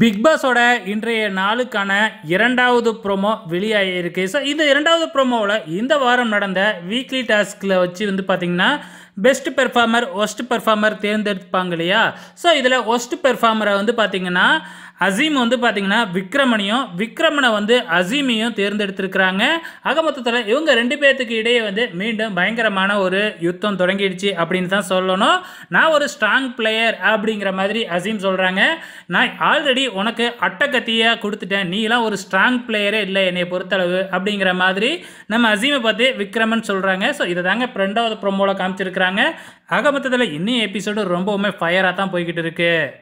big பாஸோட இன்றைய நாளுக்கான இரண்டாவது ப்ரோமோ வெளியாகிருக்கு ஸோ இந்த இரண்டாவது ப்ரோமோவில் இந்த வாரம் நடந்த வீக்லி டாஸ்கில் வச்சு வந்து பார்த்திங்கன்னா பெஸ்ட் பெர்ஃபார்மர் ஒஸ்ட் பெர்ஃபார்மர் தேர்ந்தெடுப்பாங்க இல்லையா ஸோ இதில் ஒஸ்ட் பெர்ஃபார்மரை வந்து பார்த்திங்கன்னா அசீம் வந்து பார்த்திங்கன்னா விக்ரமனையும் விக்ரமனை வந்து அசீமையும் தேர்ந்தெடுத்திருக்கிறாங்க ஆக மொத்தத்தில் இவங்க ரெண்டு பேர்த்துக்கு இடையே வந்து மீண்டும் பயங்கரமான ஒரு யுத்தம் தொடங்கிடுச்சு அப்படின்னு தான் சொல்லணும் நான் ஒரு ஸ்ட்ராங் பிளேயர் அப்படிங்கிற மாதிரி அசீம் சொல்கிறாங்க நான் ஆல்ரெடி உனக்கு அட்டக்கத்தியாக கொடுத்துட்டேன் நீலாம் ஒரு ஸ்ட்ராங் பிளேயரே இல்லை என்னை பொறுத்தளவு அப்படிங்கிற மாதிரி நம்ம அசீமை பார்த்து விக்ரமன் சொல்கிறாங்க ஸோ இதை தாங்க இப்போ ரெண்டாவது ப்ரோமோவில் காமிச்சிருக்கிறாங்க ஆக மொத்தத்தில் இன்னும் எபிசோடு ரொம்பவுமே ஃபயராக தான் போய்கிட்டு இருக்கு